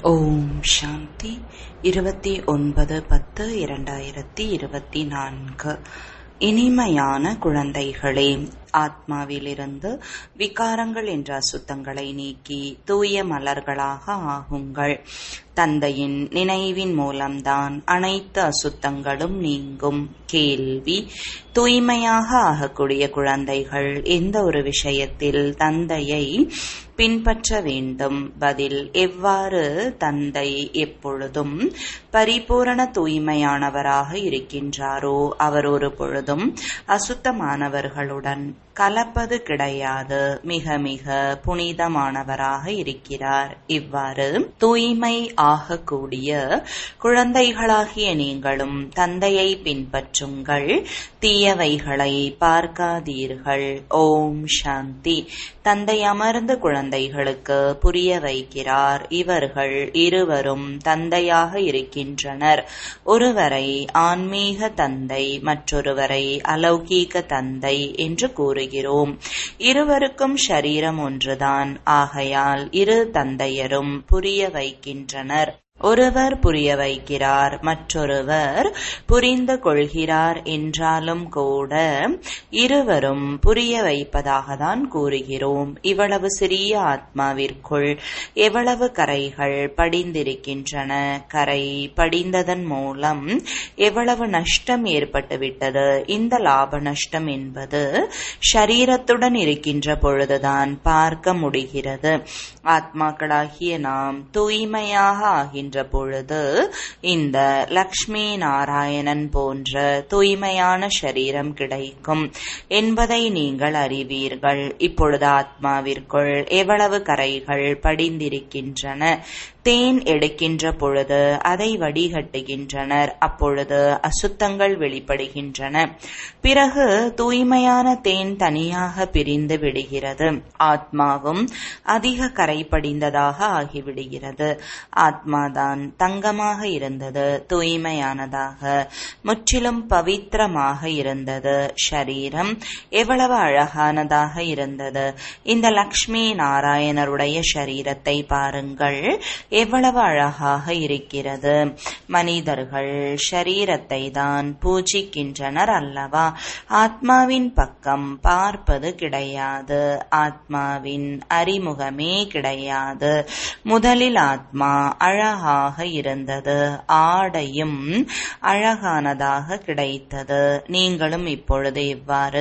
ஓம் சாந்தி இருபத்தி ஒன்பது பத்து இரண்டாயிரத்தி இருபத்தி நான்கு இனிமையான குழந்தைகளே ஆத்மாவிலிருந்து விகாரங்கள் என்ற அசுத்தங்களை நீக்கி தூய மலர்களாக ஆகுங்கள் தந்தையின் நினைவின் மூலம்தான் அனைத்து அசுத்தங்களும் நீங்கும் கேள்வி தூய்மையாக ஆகக்கூடிய குழந்தைகள் எந்த ஒரு விஷயத்தில் தந்தையை பின்பற்ற வேண்டும் பதில் எவ்வாறு தந்தை எப்பொழுதும் பரிபூரண தூய்மையானவராக இருக்கின்றாரோ அவர் ஒரு பொழுதும் அசுத்தமானவர்களுடன் கலப்பது கிடையாது மிக மிக புனிதமானவராக இருக்கிறார் இவ்வாறு தூய்மை ஆகக்கூடிய குழந்தைகளாகிய நீங்களும் தந்தையை பின்பற்றுங்கள் தீயவைகளை பார்க்காதீர்கள் ஓம் சாந்தி தந்தை அமர்ந்து குழந்தைகளுக்கு புரிய வைக்கிறார் இவர்கள் இருவரும் தந்தையாக இருக்கின்றனர் ஒருவரை ஆன்மீக தந்தை மற்றொருவரை அலௌகீக தந்தை என்று கூறுகிறோம் இருவருக்கும் ஷரீரம் ஒன்றுதான் ஆகையால் இரு தந்தையரும் புரிய வைக்கின்றனர் ஒருவர் புரிய வைக்கிறார் மற்றொருவர் புரிந்து கொள்கிறார் என்றாலும் கூட இருவரும் புரிய வைப்பதாக தான் கூறுகிறோம் இவ்வளவு சிறிய ஆத்மாவிற்குள் எவ்வளவு கரைகள் படிந்திருக்கின்றன கரை படிந்ததன் மூலம் எவ்வளவு நஷ்டம் ஏற்பட்டுவிட்டது இந்த லாப நஷ்டம் என்பது ஷரீரத்துடன் இருக்கின்ற பொழுதுதான் பார்க்க முடிகிறது ஆத்மாக்களாகிய நாம் தூய்மையாக ஆகின்ற பொழுது இந்த லக்ஷ்மி நாராயணன் போன்ற தூய்மையான சரீரம் கிடைக்கும் என்பதை நீங்கள் அறிவீர்கள் இப்பொழுது ஆத்மாவிற்குள் எவ்வளவு கரைகள் படிந்திருக்கின்றன தேன் எடுக்கின்ற பொழுது அதை வடிகட்டுகின்றனர் அப்பொழுது அசுத்தங்கள் வெளிப்படுகின்றன பிறகு தூய்மையான தேன் தனியாக பிரிந்து விடுகிறது ஆத்மாவும் அதிக கரை படிந்ததாக ஆகிவிடுகிறது ஆத்மாதான் தங்கமாக இருந்தது தூய்மையானதாக முற்றிலும் பவித்திரமாக இருந்தது ஷரீரம் எவ்வளவு அழகானதாக இருந்தது இந்த லக்ஷ்மி நாராயணருடைய ஷரீரத்தை பாருங்கள் எவ்வளவு அழகாக இருக்கிறது மனிதர்கள் ஷரீரத்தை தான் பூஜிக்கின்றனர் அல்லவா ஆத்மாவின் பக்கம் பார்ப்பது கிடையாது ஆத்மாவின் அறிமுகமே கிடையாது முதலில் ஆத்மா அழகாக இருந்தது ஆடையும் அழகானதாக கிடைத்தது நீங்களும் இப்பொழுது இவ்வாறு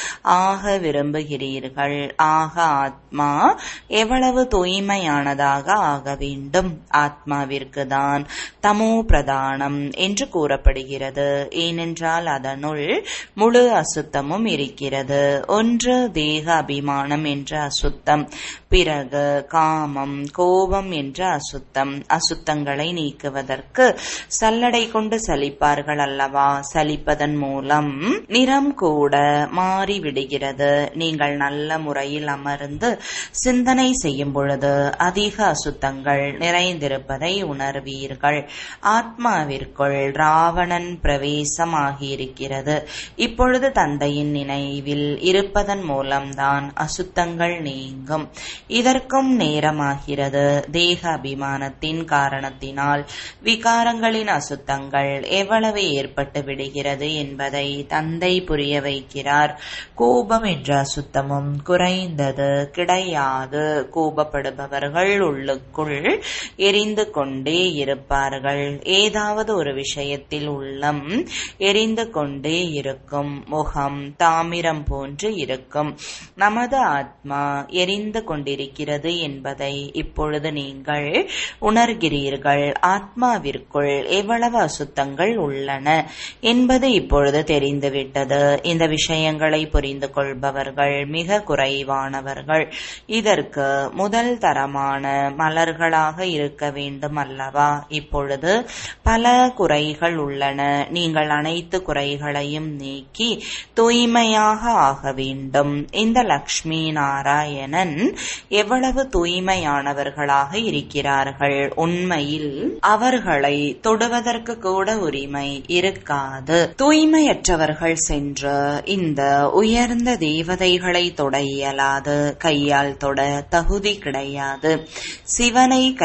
ஆக விரும்புகிறீர்கள் ஆக ஆத்மா எவ்வளவு தூய்மையானதாக ஆக வேண்டும் ஆத்மாவிற்கு தான் தமோ பிரதானம் என்று கூறப்படுகிறது ஏனென்றால் அதனுள் முழு அசுத்தமும் இருக்கிறது ஒன்று தேக அபிமானம் என்ற அசுத்தம் பிறகு காமம் கோபம் என்ற அசுத்தம் அசுத்தங்களை நீக்குவதற்கு சல்லடை கொண்டு சலிப்பார்கள் அல்லவா சலிப்பதன் மூலம் நிறம் கூட மாறிவிடுகிறது நீங்கள் நல்ல முறையில் அமர்ந்து சிந்தனை செய்யும் பொழுது அதிக அசுத்தங்கள் நிறைந்திருப்பதை உணர்வீர்கள் ஆத்மாவிற்குள் ராவணன் பிரவேசமாகியிருக்கிறது இப்பொழுது தந்தையின் நினைவில் இருப்பதன் மூலம்தான் அசுத்தங்கள் நீங்கும் இதற்கும் நேரமாகிறது தேக அபிமானத்தின் காரணத்தினால் விகாரங்களின் அசுத்தங்கள் எவ்வளவு ஏற்பட்டு விடுகிறது என்பதை தந்தை புரிய வைக்கிறார் கோபம் என்ற அசுத்தமும் குறைந்தது கிடையாது கோபப்படுபவர்கள் உள்ளுக்குள் எரிந்து கொண்டே இருப்பார்கள் ஏதாவது ஒரு விஷயத்தில் உள்ளம் எரிந்து கொண்டே இருக்கும் முகம் தாமிரம் போன்று இருக்கும் நமது ஆத்மா எரிந்து கொண்டிருக்கிறது என்பதை இப்பொழுது நீங்கள் உணர்கிறீர்கள் ஆத்மாவிற்குள் எவ்வளவு அசுத்தங்கள் உள்ளன என்பது இப்பொழுது தெரிந்துவிட்டது இந்த விஷயங்களை புரிந்து கொள்பவர்கள் மிக குறைவானவர்கள் இதற்கு முதல் தரமான மலர்களாக இருக்க வேண்டும் அல்லவா இப்பொழுது பல குறைகள் உள்ளன நீங்கள் அனைத்து குறைகளையும் நீக்கி தூய்மையாக ஆக வேண்டும் இந்த லக்ஷ்மி நாராயணன் எவ்வளவு தூய்மையானவர்களாக இருக்கிறார்கள் உண்மையில் அவர்களை தொடுவதற்கு கூட உரிமை இருக்காது தூய்மையற்றவர்கள் சென்று இந்த உயர்ந்த தேவதைகளை தொட இயலாது கையால் தொட தகுதி கிடையாது சிவனை கை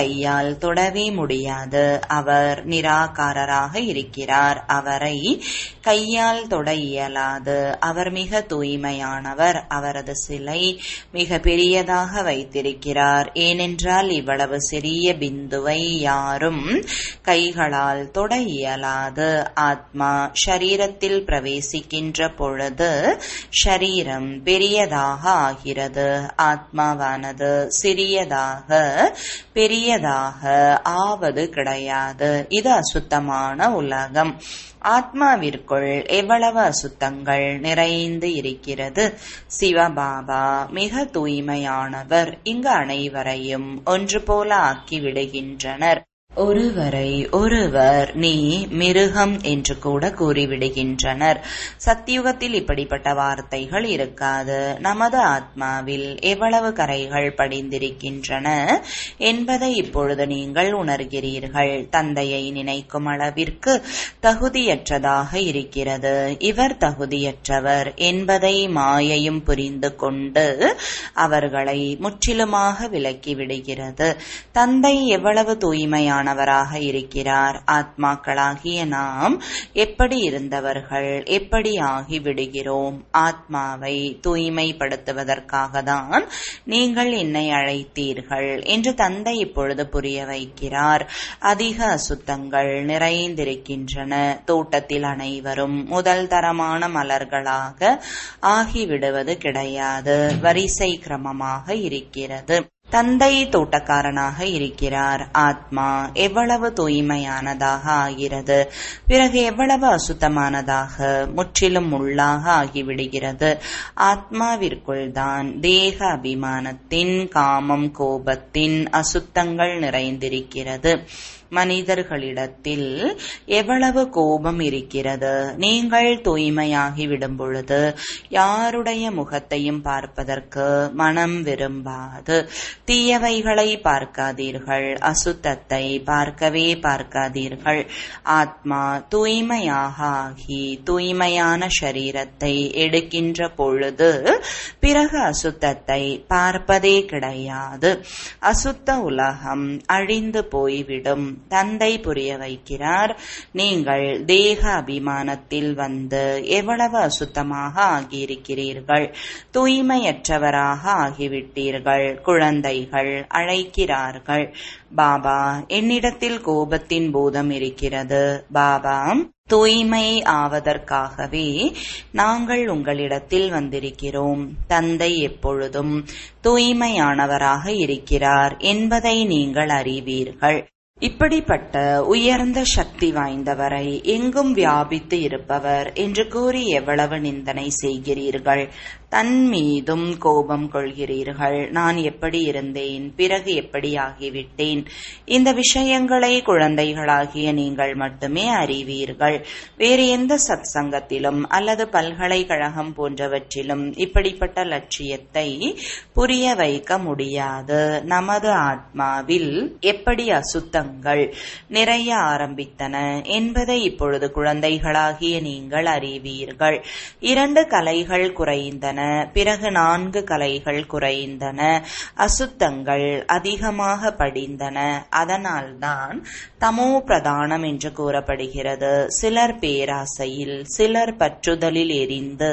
கையால் தொடவே முடியாது அவர் நிராகாரராக இருக்கிறார் அவரை கையால் தொட இயலாது அவர் மிக தூய்மையானவர் அவரது சிலை மிக பெரியதாக வைத்திருக்கிறார் ஏனென்றால் இவ்வளவு சிறிய பிந்துவை யாரும் கைகளால் தொட இயலாது ஆத்மா ஷரீரத்தில் பிரவேசிக்கின்ற பொழுது ஷரீரம் பெரியதாக ஆகிறது ஆத்மாவானது சிறியதாக பெரியதாக ஆவது கிடையாது இது அசுத்தமான உலகம் ஆத்மாவிற்குள் எவ்வளவு அசுத்தங்கள் நிறைந்து இருக்கிறது சிவபாபா மிக தூய்மையானவர் இங்கு அனைவரையும் ஒன்று போல ஆக்கி விடுகின்றனர் ஒருவரை ஒருவர் நீ மிருகம் என்று கூட கூறிவிடுகின்றனர் சத்தியுகத்தில் இப்படிப்பட்ட வார்த்தைகள் இருக்காது நமது ஆத்மாவில் எவ்வளவு கரைகள் படிந்திருக்கின்றன என்பதை இப்பொழுது நீங்கள் உணர்கிறீர்கள் தந்தையை நினைக்கும் அளவிற்கு தகுதியற்றதாக இருக்கிறது இவர் தகுதியற்றவர் என்பதை மாயையும் புரிந்து கொண்டு அவர்களை முற்றிலுமாக விலக்கிவிடுகிறது தந்தை எவ்வளவு தூய்மையான ஆனவராக இருக்கிறார் ஆத்மாக்களாகிய நாம் எப்படி இருந்தவர்கள் எப்படி ஆகி விடுகிறோம் ஆத்மாவை தூய்மைப்படுத்துவதற்காக தான் நீங்கள் என்னை அழைத்தீர்கள் என்று தந்தை இப்பொழுது புரிய வைக்கிறார் அதிக அசுத்தங்கள் நிறைந்திருக்கின்றன தோட்டத்தில் அனைவரும் முதல் தரமான மலர்களாக ஆகிவிடுவது கிடையாது வரிசை கிரமமாக இருக்கிறது தந்தை தோட்டக்காரனாக இருக்கிறார் ஆத்மா எவ்வளவு தூய்மையானதாக ஆகிறது பிறகு எவ்வளவு அசுத்தமானதாக முற்றிலும் உள்ளாக ஆகிவிடுகிறது ஆத்மாவிற்குள் தான் தேக அபிமானத்தின் காமம் கோபத்தின் அசுத்தங்கள் நிறைந்திருக்கிறது மனிதர்களிடத்தில் எவ்வளவு கோபம் இருக்கிறது நீங்கள் தூய்மையாகி விடும் பொழுது யாருடைய முகத்தையும் பார்ப்பதற்கு மனம் விரும்பாது தீயவைகளை பார்க்காதீர்கள் அசுத்தத்தை பார்க்கவே பார்க்காதீர்கள் ஆத்மா தூய்மையாக ஆகி தூய்மையான சரீரத்தை எடுக்கின்ற பொழுது பிறகு அசுத்தத்தை பார்ப்பதே கிடையாது அசுத்த உலகம் அழிந்து போய்விடும் தந்தை புரிய வைக்கிறார் நீங்கள் தேக அபிமானத்தில் வந்து எவ்வளவு அசுத்தமாக ஆகியிருக்கிறீர்கள் தூய்மையற்றவராக ஆகிவிட்டீர்கள் குழந்தைகள் அழைக்கிறார்கள் பாபா என்னிடத்தில் கோபத்தின் பூதம் இருக்கிறது பாபா தூய்மை ஆவதற்காகவே நாங்கள் உங்களிடத்தில் வந்திருக்கிறோம் தந்தை எப்பொழுதும் தூய்மையானவராக இருக்கிறார் என்பதை நீங்கள் அறிவீர்கள் இப்படிப்பட்ட உயர்ந்த சக்தி வாய்ந்தவரை எங்கும் வியாபித்து இருப்பவர் என்று கூறி எவ்வளவு நிந்தனை செய்கிறீர்கள் தன் மீதும் கோபம் கொள்கிறீர்கள் நான் எப்படி இருந்தேன் பிறகு எப்படி ஆகிவிட்டேன் இந்த விஷயங்களை குழந்தைகளாகிய நீங்கள் மட்டுமே அறிவீர்கள் வேறு எந்த சத் சங்கத்திலும் அல்லது பல்கலைக்கழகம் போன்றவற்றிலும் இப்படிப்பட்ட லட்சியத்தை புரிய வைக்க முடியாது நமது ஆத்மாவில் எப்படி அசுத்தங்கள் நிறைய ஆரம்பித்தன என்பதை இப்பொழுது குழந்தைகளாகிய நீங்கள் அறிவீர்கள் இரண்டு கலைகள் குறைந்தன பிறகு நான்கு கலைகள் குறைந்தன அசுத்தங்கள் அதிகமாக படிந்தன அதனால்தான் தமோ பிரதானம் என்று கூறப்படுகிறது சிலர் பேராசையில் சிலர் பற்றுதலில் எரிந்து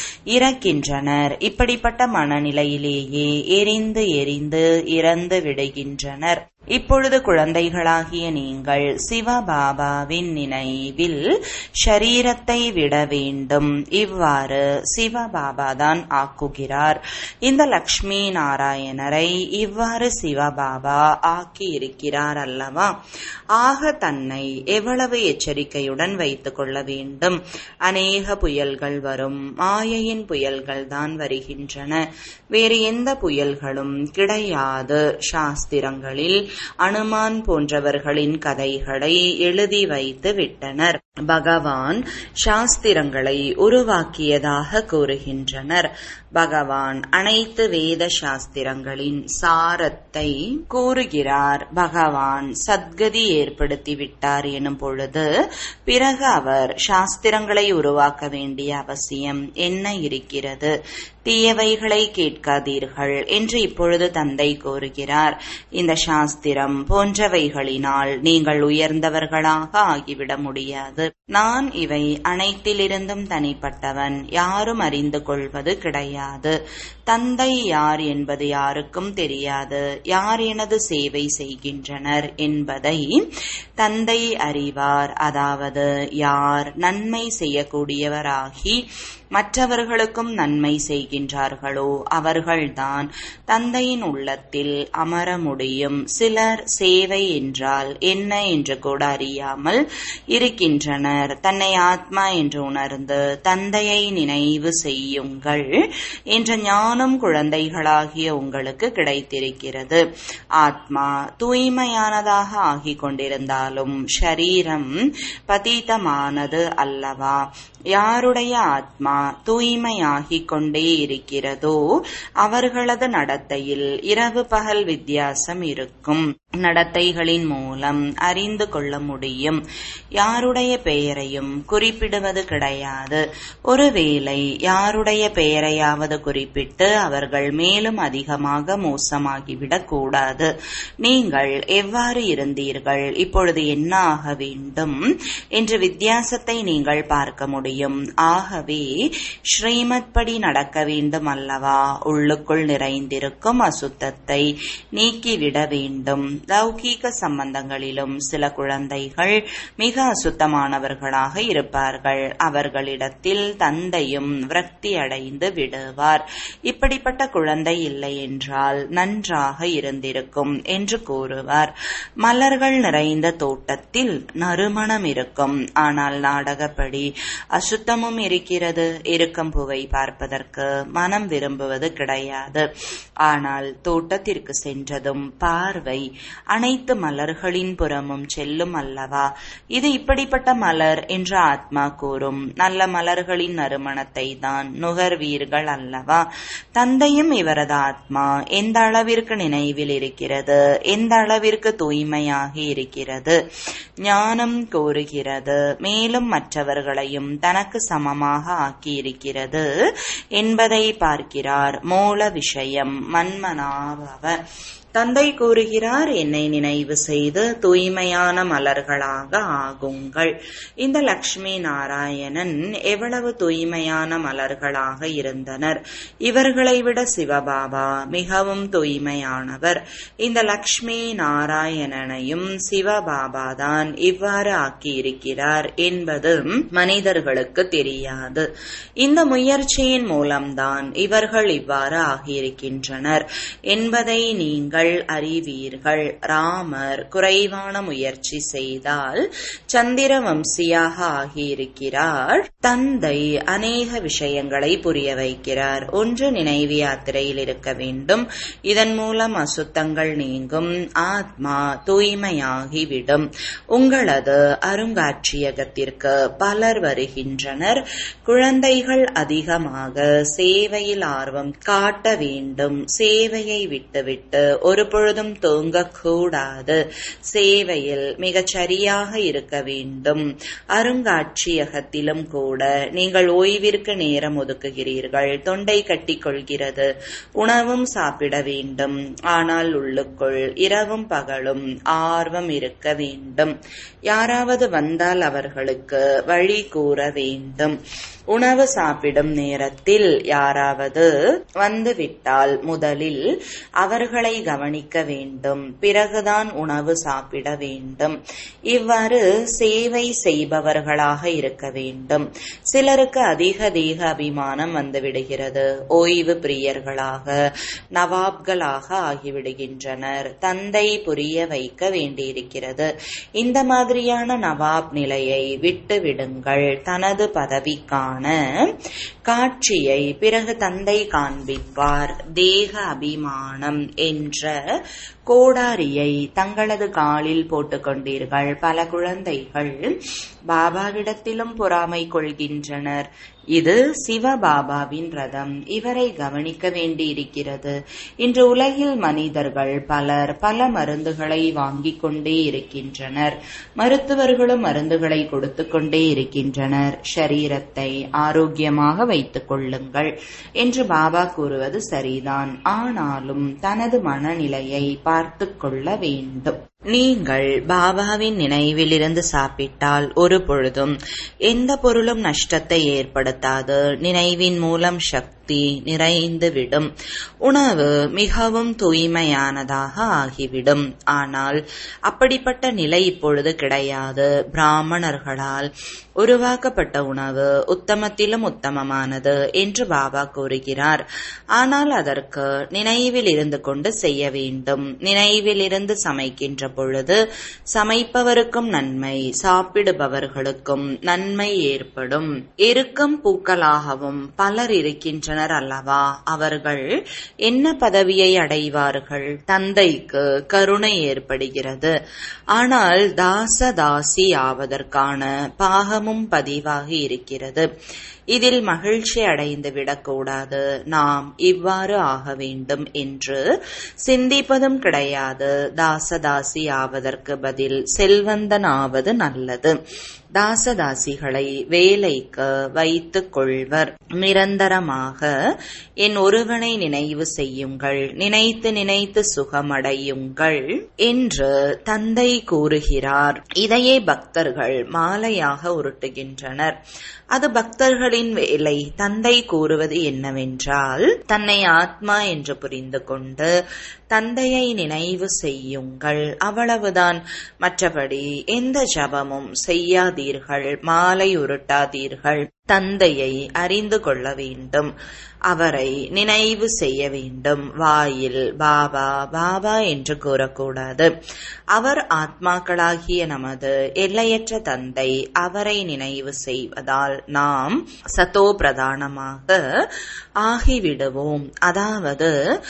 இறக்கின்றனர் இப்படிப்பட்ட மனநிலையிலேயே எரிந்து எரிந்து இறந்து விடுகின்றனர் இப்பொழுது குழந்தைகளாகிய நீங்கள் சிவபாபாவின் நினைவில் ஷரீரத்தை விட வேண்டும் இவ்வாறு சிவபாபா தான் ஆக்குகிறார் இந்த லக்ஷ்மி நாராயணரை இவ்வாறு சிவபாபா ஆக்கி இருக்கிறார் அல்லவா ஆக தன்னை எவ்வளவு எச்சரிக்கையுடன் வைத்துக் கொள்ள வேண்டும் அநேக புயல்கள் வரும் மாயையின் புயல்கள் தான் வருகின்றன வேறு எந்த புயல்களும் கிடையாது சாஸ்திரங்களில் அனுமான் போன்றவர்களின் கதைகளை எழுதி வைத்து விட்டனர் பகவான் சாஸ்திரங்களை உருவாக்கியதாக கூறுகின்றனர் பகவான் அனைத்து வேத சாஸ்திரங்களின் சாரத்தை கூறுகிறார் பகவான் சத்கதி ஏற்படுத்திவிட்டார் எனும் பொழுது பிறகு அவர் சாஸ்திரங்களை உருவாக்க வேண்டிய அவசியம் என்ன இருக்கிறது தீயவைகளை கேட்காதீர்கள் என்று இப்பொழுது தந்தை கூறுகிறார் இந்த சாஸ்திர சாஸ்திரம் போன்றவைகளினால் நீங்கள் உயர்ந்தவர்களாக ஆகிவிட முடியாது நான் இவை அனைத்திலிருந்தும் தனிப்பட்டவன் யாரும் அறிந்து கொள்வது கிடையாது தந்தை யார் என்பது யாருக்கும் தெரியாது யார் எனது சேவை செய்கின்றனர் என்பதை தந்தை அறிவார் அதாவது யார் நன்மை செய்யக்கூடியவராகி மற்றவர்களுக்கும் நன்மை செய்கின்றார்களோ அவர்கள்தான் தந்தையின் உள்ளத்தில் அமர முடியும் சிலர் சேவை என்றால் என்ன என்று கூட அறியாமல் இருக்கின்றனர் தன்னை ஆத்மா என்று உணர்ந்து தந்தையை நினைவு செய்யுங்கள் என்ற ஞானம் குழந்தைகளாகிய உங்களுக்கு கிடைத்திருக்கிறது ஆத்மா தூய்மையானதாக ஆகிக் கொண்டிருந்தாலும் ஷரீரம் பதீதமானது அல்லவா யாருடைய ஆத்மா தூய்மையாகிக் கொண்டே இருக்கிறதோ அவர்களது நடத்தையில் இரவு பகல் வித்தியாசம் இருக்கும் நடத்தைகளின் மூலம் அறிந்து கொள்ள முடியும் யாருடைய பெயரையும் குறிப்பிடுவது கிடையாது ஒருவேளை யாருடைய பெயரையாவது குறிப்பிட்டு அவர்கள் மேலும் அதிகமாக மோசமாகிவிடக் கூடாது நீங்கள் எவ்வாறு இருந்தீர்கள் இப்பொழுது என்ன ஆக வேண்டும் என்ற வித்தியாசத்தை நீங்கள் பார்க்க முடியும் ஆகவே ஸ்ரீமத் படி நடக்க வேண்டும் அல்லவா உள்ளுக்குள் நிறைந்திருக்கும் அசுத்தத்தை நீக்கிவிட வேண்டும் லௌகீக சம்பந்தங்களிலும் சில குழந்தைகள் மிக அசுத்தமானவர்களாக இருப்பார்கள் அவர்களிடத்தில் தந்தையும் விரக்தி அடைந்து விடுவார் இப்படிப்பட்ட குழந்தை இல்லை என்றால் நன்றாக இருந்திருக்கும் என்று கூறுவார் மலர்கள் நிறைந்த தோட்டத்தில் நறுமணம் இருக்கும் ஆனால் நாடகப்படி அசுத்தமும் இருக்கிறது இருக்கும் பூவை பார்ப்பதற்கு மனம் விரும்புவது கிடையாது ஆனால் தோட்டத்திற்கு சென்றதும் பார்வை அனைத்து மலர்களின் புறமும் செல்லும் அல்லவா இது இப்படிப்பட்ட மலர் என்று ஆத்மா கூறும் நல்ல மலர்களின் நறுமணத்தை தான் நுகர்வீர்கள் அல்லவா தந்தையும் இவரது ஆத்மா எந்த அளவிற்கு நினைவில் இருக்கிறது எந்த அளவிற்கு தூய்மையாக இருக்கிறது ஞானம் கோருகிறது மேலும் மற்றவர்களையும் தனக்கு சமமாக ஆக்கியிருக்கிறது என்பதை பார்க்கிறார் மூல விஷயம் மன்மனாபவ தந்தை கூறுகிறார் என்னை நினைவு செய்து தூய்மையான மலர்களாக ஆகுங்கள் இந்த லக்ஷ்மி நாராயணன் எவ்வளவு தூய்மையான மலர்களாக இருந்தனர் இவர்களை விட சிவபாபா மிகவும் தூய்மையானவர் இந்த லக்ஷ்மி நாராயணனையும் சிவபாபா தான் இவ்வாறு ஆக்கியிருக்கிறார் என்பது மனிதர்களுக்கு தெரியாது இந்த முயற்சியின் மூலம்தான் இவர்கள் இவ்வாறு ஆகியிருக்கின்றனர் என்பதை நீங்கள் அறிவீர்கள் ராமர் குறைவான முயற்சி செய்தால் சந்திர வம்சியாக ஆகியிருக்கிறார் தந்தை அநேக விஷயங்களை புரிய வைக்கிறார் ஒன்று நினைவு யாத்திரையில் இருக்க வேண்டும் இதன் மூலம் அசுத்தங்கள் நீங்கும் ஆத்மா தூய்மையாகிவிடும் உங்களது அருங்காட்சியகத்திற்கு பலர் வருகின்றனர் குழந்தைகள் அதிகமாக சேவையில் ஆர்வம் காட்ட வேண்டும் சேவையை விட்டுவிட்டு ஒரு பொழுதும் தூங்கக்கூடாது சேவையில் மிகச் சரியாக இருக்க வேண்டும் அருங்காட்சியகத்திலும் கூட நீங்கள் ஓய்விற்கு நேரம் ஒதுக்குகிறீர்கள் தொண்டை கட்டிக் கொள்கிறது உணவும் சாப்பிட வேண்டும் ஆனால் உள்ளுக்குள் இரவும் பகலும் ஆர்வம் இருக்க வேண்டும் யாராவது வந்தால் அவர்களுக்கு வழி கூற வேண்டும் உணவு சாப்பிடும் நேரத்தில் யாராவது வந்துவிட்டால் முதலில் அவர்களை கவனிக்க வேண்டும் பிறகுதான் உணவு சாப்பிட வேண்டும் இவ்வாறு சேவை செய்பவர்களாக இருக்க வேண்டும் சிலருக்கு அதிக தேக அபிமானம் வந்துவிடுகிறது ஓய்வு பிரியர்களாக நவாப்களாக ஆகிவிடுகின்றனர் தந்தை புரிய வைக்க வேண்டியிருக்கிறது இந்த மாதிரியான நவாப் நிலையை விட்டு விடுங்கள் தனது பதவிக்கான காட்சியை பிறகு தந்தை காண்பிப்பார் தேக அபிமானம் என்ற கோடாரியை தங்களது காலில் போட்டுக் கொண்டீர்கள் பல குழந்தைகள் பாபாவிடத்திலும் பொறாமை கொள்கின்றனர் இது சிவபாபாவின் ரதம் இவரை கவனிக்க வேண்டியிருக்கிறது இன்று உலகில் மனிதர்கள் பலர் பல மருந்துகளை வாங்கிக் கொண்டே இருக்கின்றனர் மருத்துவர்களும் மருந்துகளை கொடுத்து கொண்டே இருக்கின்றனர் ஷரீரத்தை ஆரோக்கியமாக வைத்துக் கொள்ளுங்கள் என்று பாபா கூறுவது சரிதான் ஆனாலும் தனது மனநிலையை பார்த்து கொள்ள வேண்டும் நீங்கள் பாபாவின் நினைவிலிருந்து சாப்பிட்டால் ஒரு பொழுதும் எந்த பொருளும் நஷ்டத்தை ஏற்படுத்தாது நினைவின் மூலம் சக்தி நிறைந்துவிடும் உணவு மிகவும் தூய்மையானதாக ஆகிவிடும் ஆனால் அப்படிப்பட்ட நிலை இப்பொழுது கிடையாது பிராமணர்களால் உருவாக்கப்பட்ட உணவு உத்தமத்திலும் உத்தமமானது என்று பாபா கூறுகிறார் ஆனால் அதற்கு நினைவில் இருந்து கொண்டு செய்ய வேண்டும் நினைவில் இருந்து சமைக்கின்ற பொழுது சமைப்பவருக்கும் நன்மை சாப்பிடுபவர்களுக்கும் நன்மை ஏற்படும் எருக்கம் பூக்களாகவும் பலர் இருக்கின்றனர் அல்லவா அவர்கள் என்ன பதவியை அடைவார்கள் தந்தைக்கு கருணை ஏற்படுகிறது ஆனால் தாசதாசி ஆவதற்கான பாகமும் பதிவாகி இருக்கிறது இதில் மகிழ்ச்சி அடைந்து விடக்கூடாது நாம் இவ்வாறு ஆக வேண்டும் என்று சிந்திப்பதும் கிடையாது தாசதாசி ஆவதற்கு பதில் செல்வந்தன் ஆவது நல்லது தாசதாசிகளை வேலைக்கு வைத்துக் கொள்வர் நிரந்தரமாக என் ஒருவனை நினைவு செய்யுங்கள் நினைத்து நினைத்து சுகமடையுங்கள் என்று தந்தை கூறுகிறார் இதையே பக்தர்கள் மாலையாக உருட்டுகின்றனர் அது பக்தர்களின் வேலை தந்தை கூறுவது என்னவென்றால் தன்னை ஆத்மா என்று புரிந்து கொண்டு தந்தையை நினைவு செய்யுங்கள் அவ்வளவுதான் மற்றபடி எந்த ஜபமும் செய்யாதீர்கள் மாலை உருட்டாதீர்கள் தந்தையை அறிந்து கொள்ள வேண்டும் அவரை நினைவு செய்ய வேண்டும் வாயில் பாபா பாபா என்று கூறக்கூடாது அவர் ஆத்மாக்களாகிய நமது எல்லையற்ற தந்தை அவரை நினைவு செய்வதால் நாம் சத்தோ பிரதானமாக ஆகிவிடுவோம் அதாவது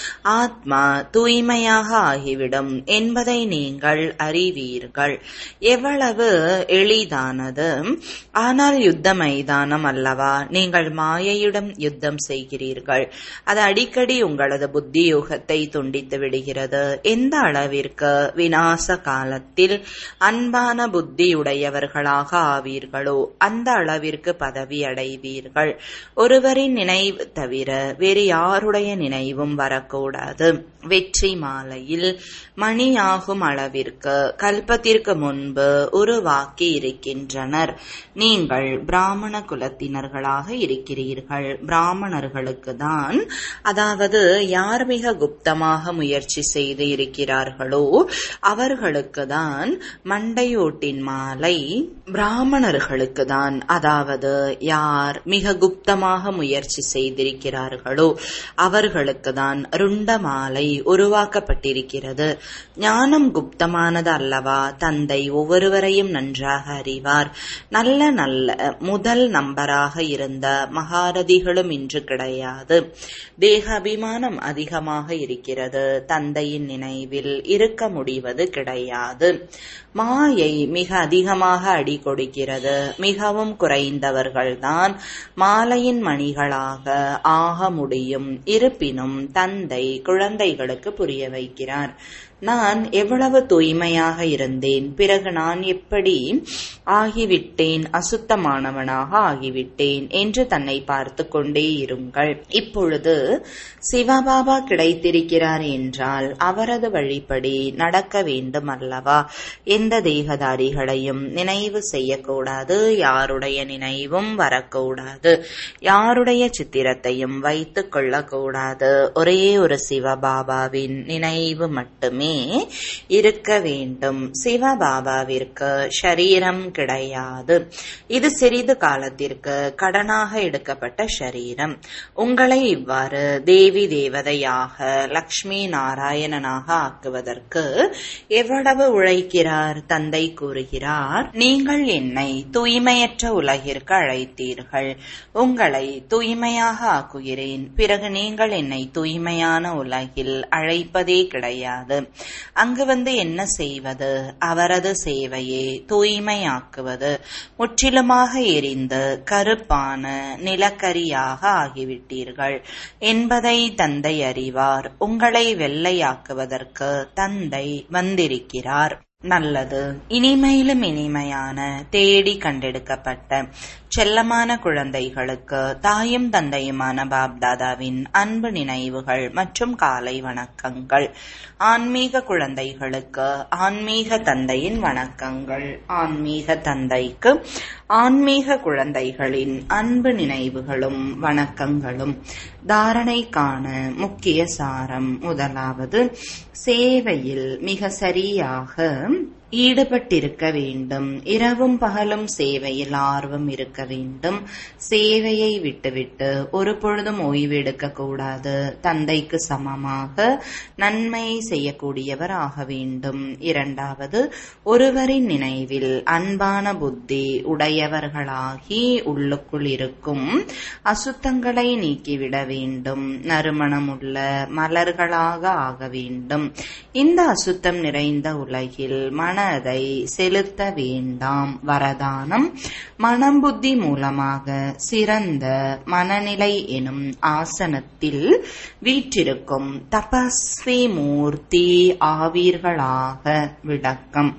ஆத்மா தூய்மையாக ஆகிவிடும் என்பதை நீங்கள் அறிவீர்கள் எவ்வளவு எளிதானது ஆனால் யுத்த மைதானம் அல்லவா நீங்கள் மாயையிடம் யுத்தம் செய்கிறீர்கள் அது அடிக்கடி உங்களது புத்தி யுகத்தை துண்டித்து விடுகிறது எந்த அளவிற்கு வினாச காலத்தில் அன்பான புத்தியுடையவர்களாக ஆவீர்களோ அந்த அளவிற்கு பதவி அடைவீர்கள் ஒருவரின் நினைவு தவிர வேறு யாருடைய நினைவும் வரக்கூடாது வெற்றி மாலையில் மணியாகும் அளவிற்கு கல்பத்திற்கு முன்பு உருவாக்கி இருக்கின்றனர் நீங்கள் பிராமண குலத்தினர்களாக இருக்கிறீர்கள் பிராமணர்களுக்கு தான் அதாவது யார் மிக குப்தமாக முயற்சி செய்து இருக்கிறார்களோ அவர்களுக்கு தான் மண்டையோட்டின் மாலை பிராமணர்களுக்கு தான் அதாவது யார் மிக குப்தமாக முயற்சி செய்திருக்கிறார்களோ அவர்களுக்கு தான் ருண்ட மாலை உருவாக்கப்பட்டிருக்கிறது ஞானம் குப்தமானது அல்லவா தந்தை ஒவ்வொருவரையும் நன்றாக அறிவார் நல்ல நல்ல முதல் நம்பராக இருந்த மகாரதிகளும் இன்று கிடையாது தேக அபிமானம் அதிகமாக இருக்கிறது தந்தையின் நினைவில் இருக்க முடிவது கிடையாது மாயை மிக அதிகமாக அடி கொடுக்கிறது மிகவும் குறைந்தவர்கள்தான் மாலையின் மணிகளாக ஆக முடியும் இருப்பினும் தந்தை குழந்தைகளுக்கு புரிய வைக்கிறார் நான் எவ்வளவு தூய்மையாக இருந்தேன் பிறகு நான் எப்படி ஆகிவிட்டேன் அசுத்தமானவனாக ஆகிவிட்டேன் என்று தன்னை பார்த்து கொண்டே இருங்கள் இப்பொழுது சிவபாபா கிடைத்திருக்கிறார் என்றால் அவரது வழிப்படி நடக்க வேண்டும் அல்லவா எந்த தேகதாரிகளையும் நினைவு செய்யக்கூடாது யாருடைய நினைவும் வரக்கூடாது யாருடைய சித்திரத்தையும் வைத்துக் கொள்ளக்கூடாது ஒரே ஒரு சிவபாபாவின் நினைவு மட்டுமே இருக்க வேண்டும் சிவபாபாவிற்கு ஷரீரம் கிடையாது இது சிறிது காலத்திற்கு கடனாக எடுக்கப்பட்ட ஷரீரம் உங்களை இவ்வாறு தேவி தேவதையாக லக்ஷ்மி நாராயணனாக ஆக்குவதற்கு எவ்வளவு உழைக்கிறார் தந்தை கூறுகிறார் நீங்கள் என்னை தூய்மையற்ற உலகிற்கு அழைத்தீர்கள் உங்களை தூய்மையாக ஆக்குகிறேன் பிறகு நீங்கள் என்னை தூய்மையான உலகில் அழைப்பதே கிடையாது அங்கு வந்து என்ன செய்வது அவரது சேவையை தூய்மையாக்குவது முற்றிலுமாக எரிந்து கருப்பான நிலக்கரியாக ஆகிவிட்டீர்கள் என்பதை தந்தை அறிவார் உங்களை வெள்ளையாக்குவதற்கு தந்தை வந்திருக்கிறார் நல்லது இனிமையிலும் இனிமையான தேடி கண்டெடுக்கப்பட்ட செல்லமான குழந்தைகளுக்கு தாயும் தந்தையுமான பாப்தாதாவின் அன்பு நினைவுகள் மற்றும் காலை வணக்கங்கள் ஆன்மீக குழந்தைகளுக்கு ஆன்மீக தந்தையின் வணக்கங்கள் ஆன்மீக தந்தைக்கு ஆன்மீக குழந்தைகளின் அன்பு நினைவுகளும் வணக்கங்களும் தாரணைக்கான முக்கிய சாரம் முதலாவது சேவையில் மிக சரியாக ஈடுபட்டிருக்க வேண்டும் இரவும் பகலும் சேவையில் ஆர்வம் இருக்க வேண்டும் சேவையை விட்டுவிட்டு ஒரு பொழுதும் ஓய்வு எடுக்க கூடாது தந்தைக்கு சமமாக நன்மை செய்யக்கூடியவர் ஆக வேண்டும் இரண்டாவது ஒருவரின் நினைவில் அன்பான புத்தி உடையவர்களாகி உள்ளுக்குள் இருக்கும் அசுத்தங்களை நீக்கிவிட வேண்டும் நறுமணமுள்ள மலர்களாக ஆக வேண்டும் இந்த அசுத்தம் நிறைந்த உலகில் மன மனதை செலுத்த வேண்டாம் வரதானம் மனம் புத்தி மூலமாக சிறந்த மனநிலை எனும் ஆசனத்தில் வீற்றிருக்கும் தபஸ்வி மூர்த்தி ஆவீர்களாக விளக்கம்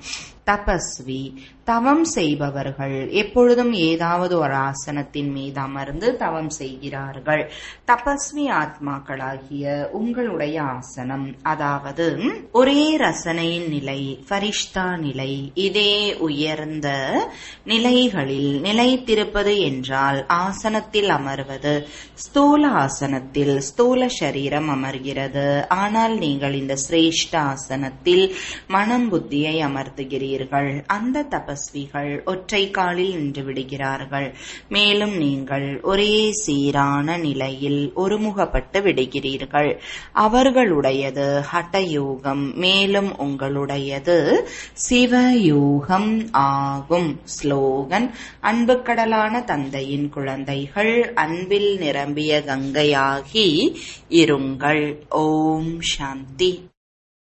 தபஸ்வி தவம் செய்பவர்கள் எப்பொழுதும் ஏதாவது ஒரு ஆசனத்தின் மீது அமர்ந்து தவம் செய்கிறார்கள் தபஸ்வி ஆத்மாக்களாகிய உங்களுடைய ஆசனம் அதாவது ஒரே ரசனையின் நிலை ஃபரிஷ்தா நிலை இதே உயர்ந்த நிலைகளில் நிலைத்திருப்பது என்றால் ஆசனத்தில் அமர்வது ஸ்தூல ஆசனத்தில் ஸ்தூல சரீரம் அமர்கிறது ஆனால் நீங்கள் இந்த சிரேஷ்ட ஆசனத்தில் மனம் புத்தியை அமர்த்துகிறீர்கள் அந்த தபஸ்விகள் ஒற்றை காலில் நின்று விடுகிறார்கள் மேலும் நீங்கள் ஒரே சீரான நிலையில் ஒருமுகப்பட்டு விடுகிறீர்கள் அவர்களுடையது ஹட்டயோகம் மேலும் உங்களுடையது சிவயூகம் ஆகும் ஸ்லோகன் அன்பு கடலான தந்தையின் குழந்தைகள் அன்பில் நிரம்பிய கங்கையாகி இருங்கள் ஓம் சாந்தி